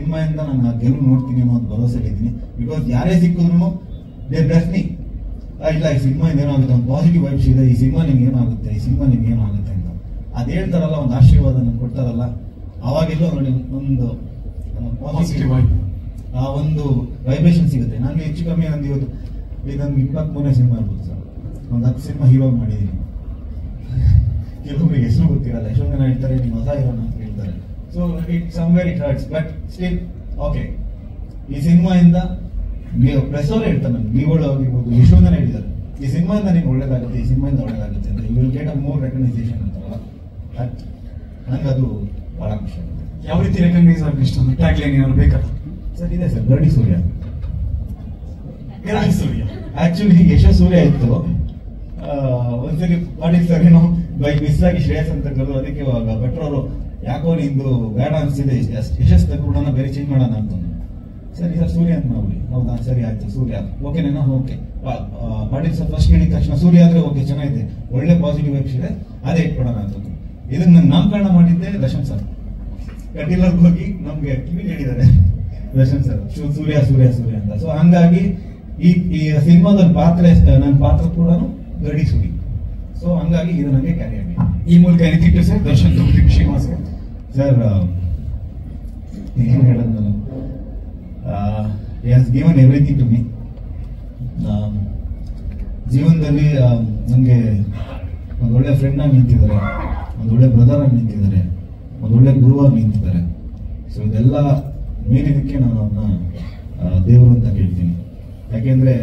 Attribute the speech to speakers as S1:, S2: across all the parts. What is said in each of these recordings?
S1: ಸಿನಿಮಾಯಿಂದ ನಾನು ಆ ಗೆಲುವು ನೋಡ್ತೀನಿ ಅನ್ನೋ ಒಂದು ಭರವಸೆ ಇದ್ದೀನಿ ಬಿಕಾಸ್ ಯಾರೇ ಸಿಕ್ಕಿದ್ರು ದೇ ಬ್ಲೆಸ್ ಮೀ ಇಲ್ಲ ಈ ಸಿನಿಮಾ ಏನಾಗುತ್ತೆ ಒಂದು ಪಾಸಿಟಿವ್ ವೈಬ್ಸ್ ಇದೆ ಈ ಸಿನಿಮಾ ನಿಮ್ಗೆ ಏನಾಗುತ್ತೆ ಈ ಸಿನಿಮಾ ನಿಮ್ಗೆ ಏನಾಗುತ್ತೆ ಅಂತ ಅದ್ ಹೇಳ್ತಾರಲ್ಲ ಒಂದು ಆಶೀರ್ವಾದ ನಂಗೆ ಕೊಡ್ತಾರಲ್ಲ ಅವಾಗೆಲ್ಲೋ ನೋಡಿ ಒಂದು
S2: Positive vibe.
S1: ಆ ಒಂದು ವೈಬ್ರೇಷನ್ ಸಿಗುತ್ತೆ ನನಗೆ ಹೆಚ್ಚು ಕಮ್ಮಿ ನಂದು ಇವತ್ತು ಇದು ನನ್ಗೆ ಇಪ್ಪತ್ತ್ ಮೂರನೇ ಸಿನಿಮಾ ಇರ್ಬೋದು ಸರ್ ಒಂದು ಹತ್ತು ಸಿನಿಮಾ ಹೀರೋ ಮಾಡಿದ್ದೀನಿ ಕೆಲವೊಬ್ಬರಿಗೆ ಹೆಸರು ಗೊತ್ತಿರಲ್ಲ ಎಷ್ಟೊಂದು ಜನ ಹೇಳ್ತಾರೆ ನಿಮ್ಮ ಹೊಸ ಹೀರೋನ ಅಂತ ಹೇಳ್ತಾರೆ so it somewhere it hurts but still okay ಈ ಸಿನಿಮಾಯಿಂದ ನೀವು ಪ್ರೆಸ್ ಅವ್ರು ಹೇಳ್ತಾರೆ ನಮ್ಗೆ ನೀವುಗಳು ಆಗಿರ್ಬೋದು ಎಷ್ಟೊಂದು ಜನ ಹೇಳಿದ್ದಾರೆ ಈ ಸಿನಿಮಾಯಿಂದ ನಿಮ್ಗೆ ಒಳ್ಳೇದಾಗುತ್ತೆ ಈ ಸಿನಿಮಾಯಿಂದ ಒಳ್ಳೇದಾಗುತ್ತೆ ಅಂತ you will get a more recognition ಅಂತಾರಲ್ಲ ದಟ್ ನಂಗೆ ಅದು ಬಹಳ ಖುಷಿ ಆಗುತ್ತೆ
S2: ಯಾವ ರೀತಿ ರೆಕಗ್ನೈಸ್ ಆಗಲಿ ಇಷ್ಟ ಟ್ಯಾಗ್ ಲೈನ್ ಏನಾದ್ರು ಬೇಕಲ್ಲ
S1: ಸರ್ ಇದೆ ಸರ್ ಗರಡಿ ಸೂರ್ಯ
S2: ಗರಡಿ ಸೂರ್ಯ.
S1: ಆಕ್ಚುಲಿ ಯಶ ಸೂರ್ಯ ಇತ್ತು ಆ, ಒಂದ್ಸರಿ ಪಾಟೀಲ್ ಸರ್ ಏನೋ ಬೈಕ್ ಮಿಸ್ ಆಗಿ ಶ್ರೇಯಸ್ ಅಂತ ಕರೆದು ಅದಕ್ಕೆ ಇವಾಗ ಭಟ್ರು ಅವರು ಯಾಕೋ ನಿಂದು ಬೇಡ ಅನ್ಸಿದೆ ಯಶಸ್ ತಗೊಂಡೋಣ ಬೇರೆ ಚೇಂಜ್ ಮಾಡೋಣ ಅಂತ ಸರಿ ಸರ್ ಸೂರ್ಯ ಅಂತ ಮಾಡ್ಬಿಡಿ ಹೌದಾ ಸರಿ ಆಯ್ತು ಸೂರ್ಯ ಓಕೆನೇನಾ ಓಕೆ ಪಾಟೀಲ್ ಸರ್ ಫಸ್ಟ್ ಹೇಳಿದ ತಕ್ಷಣ ಸೂರ್ಯ ಆದ್ರೆ ಓಕೆ ಚೆನ್ನಾಗಿದೆ ಒಳ್ಳೆ ಪಾಸಿಟಿವ್ ವೈಬ್ಸ್ ಇದೆ ಅದೇ ಇಟ್ಕೊಡೋಣ ಅಂತ ಇದನ್ನ ನಾನು ನಾಮಕರಣ ಮಾಡಿದ್ದೆ ದರ್ಶನ್ ಸರ್ ಕಟೀಲರ್ಗೆ ಹೋಗಿ ನಮ್ಗೆ ಕಿವಿ ಹೇಳಿದ್ದಾರೆ ದರ್ಶನ್ ಸರ್ ಶು- ಸೂರ್ಯ ಸೂರ್ಯ ಸೂರ್ಯ ಅಂತ ಸೊ ಹಂಗಾಗಿ ಈ ಈ ಸಿನಿಮಾದಲ್ಲಿ ಪಾತ್ರ ನನ್ನ ಪಾತ್ರ ಕೂಡ ಗಡಿ ಸುಡಿ ಸೊ ಹಂಗಾಗಿ ಇದು ನನಗೆ ಕ್ಯಾರಿ ಆಗಿದೆ
S2: ಈ ಮೂಲಕ ಏನಿತ್ತು ಸರ್ ದರ್ಶನ್ ತುಂಬಿ ಶ್ರೀನಿವಾಸ್
S1: ಸರ್ ಏನು ಹೇಳೋದು ನಾನು has given everything to me ಜೀವನದಲ್ಲಿ ನನಗೆ ಒಂದು ಒಳ್ಳೆ ಫ್ರೆಂಡ್ ಆಗಿ ನಿಂತಿದ್ದಾರೆ ಒಂದು ಒಳ್ಳೆ ಬ್ರದರ್ ಆಗಿ ನಿಂತಿದ್ದಾರೆ ಒಂದು ಒಳ್ಳೆ ಗುರುವಾಗಿ ನಿಂತಿದ್ದಾರೆ ಸೊ ಇದೆಲ್ಲ ಮೀರಿದಕ್ಕೆ ನಾನು ಅವ್ರನ್ನ ದೇವರು ಅಂತ ಕೇಳ್ತೀನಿ ಯಾಕೆಂದ್ರೆ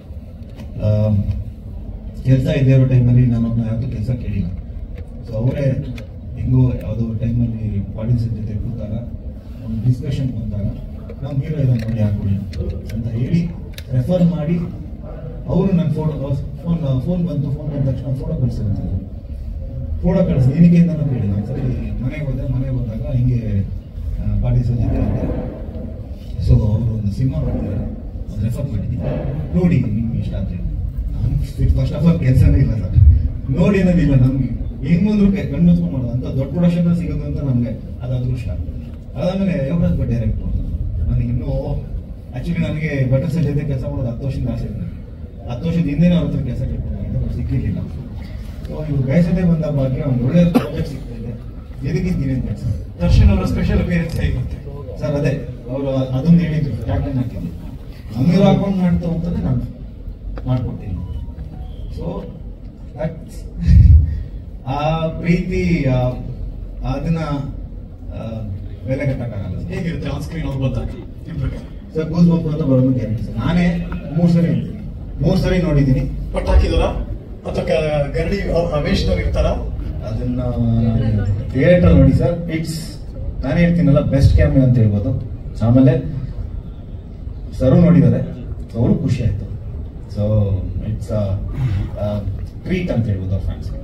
S1: ಕೆಲಸ ಇದ್ದೇ ಇರೋ ಟೈಮಲ್ಲಿ ನಾನು ಅವ್ರನ್ನ ಯಾವತ್ತೂ ಕೆಲಸ ಕೇಳಿಲ್ಲ ಸೊ ಅವರೇ ಹೆಂಗೋ ಯಾವುದೋ ಟೈಮಲ್ಲಿ ಪಾರ್ಟಿಸನ್ ಜೊತೆ ಕೂತಾಗ ಒಂದು ಡಿಸ್ಕಷನ್ ಬಂದಾಗ ನಮ್ಮ ಹೀರೋ ಇದನ್ನು ನೋಡಿ ಹಾಕೊಳ್ಳಿ ಅಂತ ಹೇಳಿ ರೆಫರ್ ಮಾಡಿ ಅವರು ನನ್ನ ಫೋಟೋ ಫೋನ್ ಫೋನ್ ಬಂತು ಫೋನ್ ಬಂದ ತಕ್ಷಣ ಫೋಟೋ ಕಳಿಸಿದ್ರು ಫೋಟೋ ಕಳಿಸಿ ಏನಕ್ಕೆ ಅಂತ ನಾನು ಕೇಳಿಲ್ಲ ಸರಿ ಮನೆಗೆ ಹೋದೆ ಮನೆಗೆ ಹೋದಾಗ ಹಿಂಗೆ ಪಾರ್ಟಿಸನ್ ಜೊತೆ ಇದ್ದೆ ಸೊ ಅವರು ಒಂದು ಸಿನಿಮಾ ಮಾಡಿದ್ದಾರೆ ಒಂದು ರೆಫರ್ ಮಾಡಿದ್ದೀನಿ ನೋಡಿ ನಿಮ್ಗೆ ಇಷ್ಟ ಅಂತ ಹೇಳಿ ಫಸ್ಟ್ ಆಫ್ ಆಲ್ ಕೆಲಸನೇ ಇಲ್ಲ ಸರ್ ನೋಡಿ ಅನ್ನೋದಿಲ್ಲ ನಮ್ಗೆ ಹೆಂಗ್ ಬಂದ್ರು ಕಣ್ಣು ಮುಚ್ಕೊಂಡ್ ಮಾಡೋದು ಅಂತ ದೊಡ್ಡ ಪ್ರೊಡಕ್ಷನ್ ಸಿಗೋದು ಅಂತ ನಮ್ಗೆ ಅದು ಅದೃಷ್ಟ ಅದಾದ್ಮೇಲೆ ಯೋಗರಾಜ್ ಭಟ್ ಡೈರೆಕ್ಟ್ ನನಗೆ ಇನ್ನೂ ಆಕ್ಚುಲಿ ನನಗೆ ಭಟ್ ಸರ್ ಜೊತೆ ಕೆಲಸ ಮಾಡೋದು ಹತ್ತು ವರ್ಷದಿಂದ ಆಸೆ ಇದೆ ಹತ್ತು ವರ್ಷದ ಹಿಂದೆನೇ ಅವ್ರ ಹತ್ರ ಕೆಲಸ ಕೇಳ್ಕೊಂಡಿದ್ದೆ ಬಟ್ ಸಿಕ್ಕಿರ್ಲಿಲ್ಲ ಸೊ ಇವ್ರು ಬಯಸದೆ ಬಂದ ಭಾಗ್ಯ ಒಂದು ಒಳ್ಳೆ ಪ್ರಾಜೆಕ್ಟ್ ಸಿಗ್ತಾ ಇದೆ ಎದಕ್ಕಿದ್ದೀನಿ ಅಂತ ಸರ್
S2: ದರ್ಶನ್ ಅವರ ಸ್ಪೆಷಲ್ ಅಪಿಯರೆನ್ಸ್ ಹೇಗಿರುತ್ತೆ
S1: ಸರ್ ಅದೇ ಅವರು ಅದೊಂದು ಹೇಳಿದ್ರು ಟ್ಯಾಗ್ಲೈನ್ ಹಾಕಿದ್ರು ನಮಗೆ ಹಾಕೊಂಡು ಮಾಡ್ತಾ ಹೋಗ್ತದೆ ನಾನು ಮಾಡ್ಕೊಡ್ತೀನಿ ಸೊ ಆ ಪ್ರೀತಿ ಆ- ಅದನ್ನ ಆ, ಬೆಲೆ ಕಟ್ಟಕ್ಕಾಗಲ್ಲ ಸರ್.
S2: ಹೇಗಿರುತ್ತೆ ಆನ್ ಸ್ಕ್ರೀನ್ ಅವ್ರು ಬಂದಾಗ ನಿಮ್ ಪ್ರಕಾರ
S1: ಸರ್ ಗೂಸ್ ಬಂಪು ಅಂತ ಬರೋದು ಗ್ಯಾರಂಟಿ ಸರ್ ನಾನೇ ಮೂರು ಸರಿ ಹೇಳ್ತೀನಿ ಮೂರು ಸರಿ ನೋಡಿದ್ದೀನಿ
S2: ಪಟ್ ಹಾಕಿದಾರ ಅಥವಾ ಕ- ಗರಡಿ ವೇಷದವ್ರು ಇರ್ತಾರ
S1: ಅದನ್ನ ಥಿಯೇಟರ್ ನೋಡಿ ಸರ್ ಇಟ್ಸ್ ನಾನು ಹೇಳ್ತೀನಲ್ಲ ಬೆಸ್ಟ್ ಕ್ಯಾಮ್ರಾ ಅಂತ ಹೇಳ್ಬೋದು ಆಮೇಲೆ ಸರು ನೋಡಿದ್ದಾರೆ ಅವರು ಖುಷಿ ಆಯ್ತು ಸೊ ಇಟ್ಸ್ ಟ್ರೀಟ್ ಅಂತ ಹೇಳ್ಬೋದು ಅವ್ರ ಫ್ಯಾನ್ಸ್ಗೆ